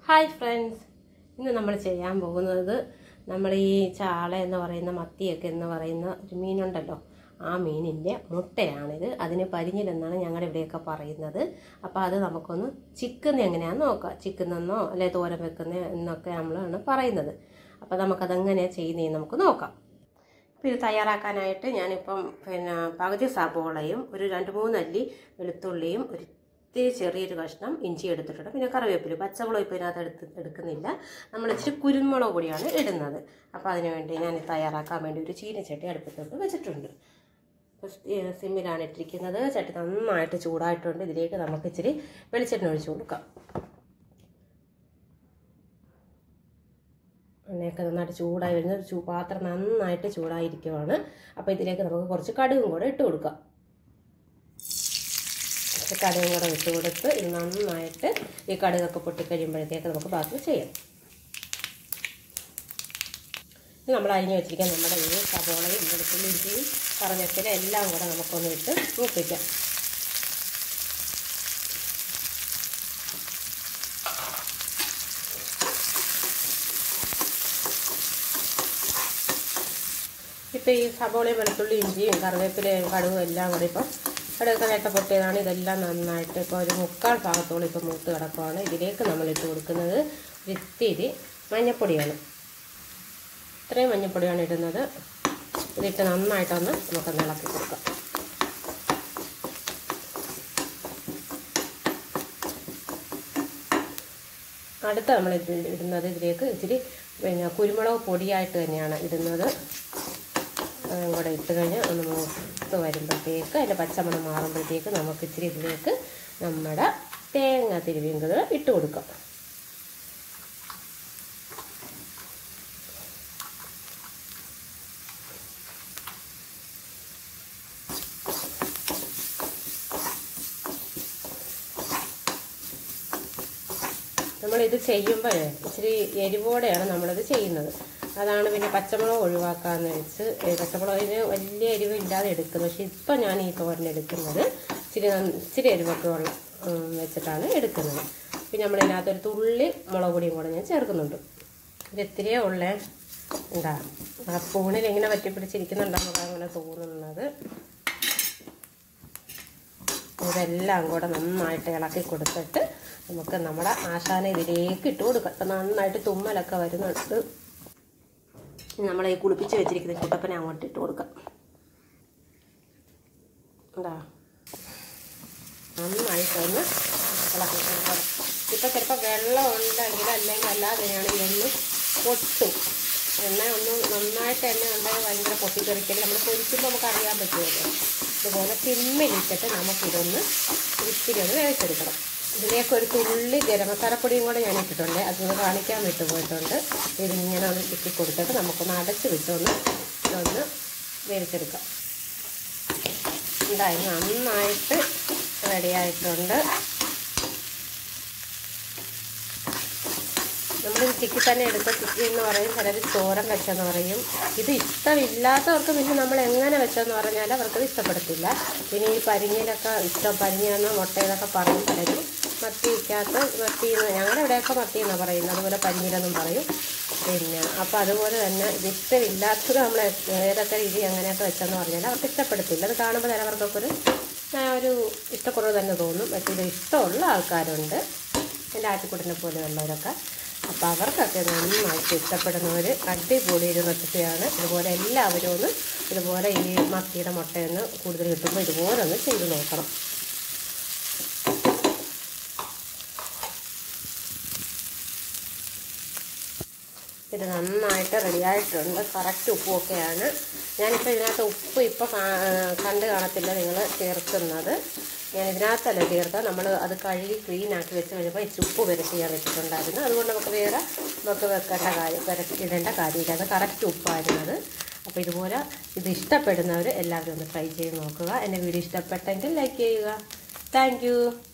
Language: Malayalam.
ഹായ് ഫ്രണ്ട്സ് ഇന്ന് നമ്മൾ ചെയ്യാൻ പോകുന്നത് നമ്മൾ ഈ ചാള എന്ന് പറയുന്ന മത്തിയൊക്കെ എന്ന് പറയുന്ന ഒരു മീനുണ്ടല്ലോ ആ മീനിൻ്റെ മുട്ടയാണിത് അതിന് പരിഞ്ഞിലെന്നാണ് ഞങ്ങളുടെ ഇവിടെയൊക്കെ പറയുന്നത് അപ്പോൾ അത് നമുക്കൊന്ന് ചിക്കുന്ന എങ്ങനെയാണെന്ന് നോക്കാം ചിക്കുന്നെന്നോ അല്ലെ തോരൻ വെക്കുന്ന എന്നൊക്കെ നമ്മളാണ് പറയുന്നത് അപ്പോൾ നമുക്കതെങ്ങനെയാണ് ചെയ്യുന്നതെന്ന് നമുക്ക് നോക്കാം അപ്പോൾ ഇത് തയ്യാറാക്കാനായിട്ട് ഞാനിപ്പം പിന്നെ പകുതി സബോളയും ഒരു രണ്ട് മൂന്ന് അല്ലി വെളുത്തുള്ളിയും ഒരു ഇത്തിരി ചെറിയൊരു കഷ്ണം ഇഞ്ചി എടുത്തിട്ടുണ്ട് പിന്നെ കറിവേപ്പില പച്ചമുളക് ഇപ്പോൾ ഇതിനകത്ത് എടുത്ത് എടുക്കുന്നില്ല നമ്മൾ ഇച്ചിരി കുരുമുളക് പൊടിയാണ് ഇടുന്നത് അപ്പോൾ അതിന് വേണ്ടി ഞാൻ തയ്യാറാക്കാൻ വേണ്ടി ഒരു ചീനച്ചട്ടി അടുപ്പത്തോട്ട് വെച്ചിട്ടുണ്ട് അപ്പോൾ സിമ്മിലാണ് ഇട്ടിരിക്കുന്നത് ചട്ടി നന്നായിട്ട് ചൂടായിട്ടുണ്ട് ഇതിലേക്ക് നമുക്ക് ഇച്ചിരി വെളിച്ചെണ്ണ ഒഴിച്ചു കൊടുക്കാം എണ്ണയൊക്കെ നന്നായിട്ട് ചൂടായി വരുന്ന ചൂ പാത്രം നന്നായിട്ട് ചൂടായിരിക്കുവാണ് അപ്പോൾ ഇതിലേക്ക് നമുക്ക് കുറച്ച് കടുകും കൂടെ ഇട്ട് കൊടുക്കാം കുറച്ച് കടുകും കൂടെ ഇട്ട് കൊടുത്ത് ഇത് നന്നായിട്ട് ഈ കടുകൊക്കെ പൊട്ടിക്കഴിയുമ്പോഴത്തേക്ക് നമുക്ക് ബാക്കി ചെയ്യാം ഇത് നമ്മൾ അരിഞ്ഞ് വെച്ചിരിക്കാൻ നമ്മുടെ ഈ സവോളയും വെളുത്തുള്ളി ഇഞ്ചിയും കറിവേപ്പില എല്ലാം കൂടെ നമുക്കൊന്ന് ഇട്ട് മൂപ്പിക്കാം ഇപ്പോൾ ഈ സവോളയും വെളുത്തുള്ളി ഇഞ്ചിയും കറിവേപ്പിലയും കടുവും എല്ലാം കൂടി ഇപ്പം കടുകൊക്കെ നേട്ട പൊട്ടിയതാണ് ഇതെല്ലാം നന്നായിട്ട് ഇപ്പോൾ ഒരു മുക്കാൽ ഭാഗത്തോളം ഇപ്പോൾ മൂത്ത് കിടക്കുവാണ് ഇതിലേക്ക് നമ്മൾ ഇട്ട് കൊടുക്കുന്നത് ഇത്തിരി മഞ്ഞപ്പൊടിയാണ് ഇത്രയും മഞ്ഞപ്പൊടിയാണ് ഇടുന്നത് ഇതിട്ട് നന്നായിട്ടൊന്ന് നമുക്കൊന്ന് ഇളക്കി കൊടുക്കാം അടുത്ത നമ്മൾ ഇടുന്നത് ഇതിലേക്ക് ഇച്ചിരി പിന്നെ കുരുമുളക് പൊടിയായിട്ട് തന്നെയാണ് ഇടുന്നത് അതും കൂടെ ഇട്ട് കഴിഞ്ഞ് ഒന്ന് മൂത്ത് വരുമ്പോഴത്തേക്ക് അതിൻ്റെ പച്ചമണം മാറുമ്പോഴത്തേക്ക് നമുക്ക് ഇച്ചിരി ഇതിലേക്ക് നമ്മുടെ തേങ്ങ തിരുവിങ്കുകൾ ഇട്ട് കൊടുക്കാം നമ്മളിത് ചെയ്യുമ്പോൾ ഇച്ചിരി എരിവോടെയാണ് നമ്മളിത് ചെയ്യുന്നത് അതാണ് പിന്നെ പച്ചമുളക് ഒഴിവാക്കാമെന്ന് വെച്ച് പച്ചമുളകിന് വലിയ എരിവ് ഇല്ലാതെ എടുക്കുന്നത് പക്ഷെ ഇപ്പം ഞാൻ ഈ തോരൻ എടുക്കുന്നത് ഇച്ചിരി ഇച്ചിരി എരിവൊക്കെ ഉള്ള വെച്ചിട്ടാണ് എടുക്കുന്നത് പിന്നെ നമ്മളിതിനകത്ത് ഒരു തുള്ളി മുളക് പൊടിയും കൂടെ ഞാൻ ചേർക്കുന്നുണ്ട് ഇത് ഇത്തിരിയേ ഉള്ളേ എന്താ ആ സ്പൂണിൽ ഇങ്ങനെ പറ്റി പിടിച്ചിരിക്കുന്നുണ്ടാകുമ്പോൾ അങ്ങനെ തോന്നുന്നത് ഇതെല്ലാം കൂടെ നന്നായിട്ട് ഇളക്കി കൊടുത്തിട്ട് നമുക്ക് നമ്മുടെ ആശാന ഇതിലേക്ക് ഇട്ട് കൊടുക്കാം ഇപ്പം നന്നായിട്ട് തുമ്മലൊക്കെ വരുന്നുണ്ട് നമ്മളെ ഈ കുളിപ്പിച്ച് വെച്ചിരിക്കുന്ന ചുട്ടപ്പനെ അങ്ങോട്ട് ഇട്ട് കൊടുക്കാം എന്താ നന്നായിട്ടൊന്ന് ഇളക്കി കൊടുക്കണം ഇപ്പം ചിലപ്പോൾ വെള്ളം ഉണ്ടെങ്കിൽ അല്ലെങ്കിൽ അല്ലാതെയാണെങ്കിൽ ഒന്ന് പൊട്ടും എണ്ണ ഒന്ന് നന്നായിട്ട് എണ്ണ ഉണ്ടെങ്കിൽ ഭയങ്കര പൊട്ടിത്തെറിക്കൽ നമ്മൾ പൊരിക്കുമ്പോൾ നമുക്ക് അറിയാൻ പറ്റുമല്ലോ ഇതുപോലെ തിമ്മിലിട്ടിട്ട് നമുക്കിതൊന്ന് ഇത്തിരി ഒന്ന് വേവിച്ചെടുക്കണം ഇതിലേക്ക് ഒരു തുള്ളി ഗരം മസാലപ്പൊടിയും കൂടെ ഞാൻ ഇട്ടിട്ടുണ്ട് അതൊന്ന് കാണിക്കാൻ വിട്ടുപോയിട്ടുണ്ട് ഇതിങ്ങനെ ഒന്ന് ചിക്കി കൊടുത്തിട്ട് നമുക്കൊന്ന് അടച്ച് വെച്ചൊന്ന് ഇതൊന്ന് വേവിച്ചെടുക്കാം ഉണ്ടായി നന്നായിട്ട് റെഡിയായിട്ടുണ്ട് നമ്മൾ ചിക്കി തന്നെ എടുത്ത ചിക്കി എന്ന് പറയും ചിലർ ചോരം വെച്ചെന്ന് പറയും ഇത് ഇഷ്ടമില്ലാത്തവർക്ക് പിന്നെ നമ്മൾ എങ്ങനെ വെച്ചെന്ന് പറഞ്ഞാൽ അവർക്കത് ഇഷ്ടപ്പെടത്തില്ല പിന്നെ ഈ പരിഞ്ഞിലൊക്കെ ഇഷ്ടം പരിഞ്ഞെന്ന് മുട്ടയിലൊക്കെ പറയും പലരും മത്തിക്കകത്ത് മത്തി ഞങ്ങളുടെ ഇവിടെയൊക്കെ മത്തി എന്നാണ് പറയുന്നത് അതുപോലെ പരിഞ്ഞിലെന്നും പറയും പിന്നെ അപ്പോൾ അതുപോലെ തന്നെ ഇത് ഇഷ്ടമില്ലാത്തത് നമ്മൾ ഏതൊക്കെ രീതി അങ്ങനെയൊക്കെ വെച്ചെന്ന് പറഞ്ഞാൽ അവർക്ക് ഇഷ്ടപ്പെടത്തില്ല അത് കാണുമ്പോൾ ചിലവർക്കൊക്കെ ഒരു ഒരു ഇഷ്ടക്കുറവ് തന്നെ തോന്നും പക്ഷേ ഇത് ഇഷ്ടമുള്ള ആൾക്കാരുണ്ട് എൻ്റെ ആറ്റുകുട്ടനെ പോലെയുള്ളവരൊക്കെ അപ്പോൾ അവർക്കൊക്കെ നന്നായിട്ട് ഇഷ്ടപ്പെടുന്നവർ അടിപൊളി ഒരു റെസിപ്പിയാണ് ഇതുപോലെ എല്ലാവരും ഒന്ന് ഇതുപോലെ ഈ മത്തിയുടെ മുട്ടയൊന്ന് കൂടുതൽ കിട്ടുമ്പോൾ ഇതുപോലെ ഒന്ന് ചെയ്ത് നോക്കണം ഇത് നന്നായിട്ട് റെഡിയായിട്ടുണ്ട് കറക്റ്റ് ഉപ്പുമൊക്കെയാണ് ഞാനിപ്പോൾ ഇതിനകത്ത് ഉപ്പ് ഇപ്പോൾ കണ്ട് കാണത്തില്ല നിങ്ങൾ ചേർക്കുന്നത് ഞാൻ ഇതിനകത്തല്ല ചേർക്കുക നമ്മൾ അത് കഴുകി ക്ലീൻ ആക്കി വെച്ച് കഴിഞ്ഞപ്പോൾ ഇച്ചിരി ഉപ്പ് പുരട്ടി ഞാൻ വെച്ചിട്ടുണ്ടായിരുന്നു അതുകൊണ്ട് നമുക്ക് വേറെ നമുക്ക് വെക്കേണ്ട കാര്യം പുരട്ടിടേണ്ട കാര്യമില്ല അത് കറക്റ്റ് ഉപ്പായിരുന്നത് അപ്പോൾ ഇതുപോലെ ഇത് ഇഷ്ടപ്പെടുന്നവർ എല്ലാവരും ഒന്ന് ട്രൈ ചെയ്ത് നോക്കുക എൻ്റെ വീഡിയോ ഇഷ്ടപ്പെട്ടെങ്കിൽ ലൈക്ക് ചെയ്യുക താങ്ക്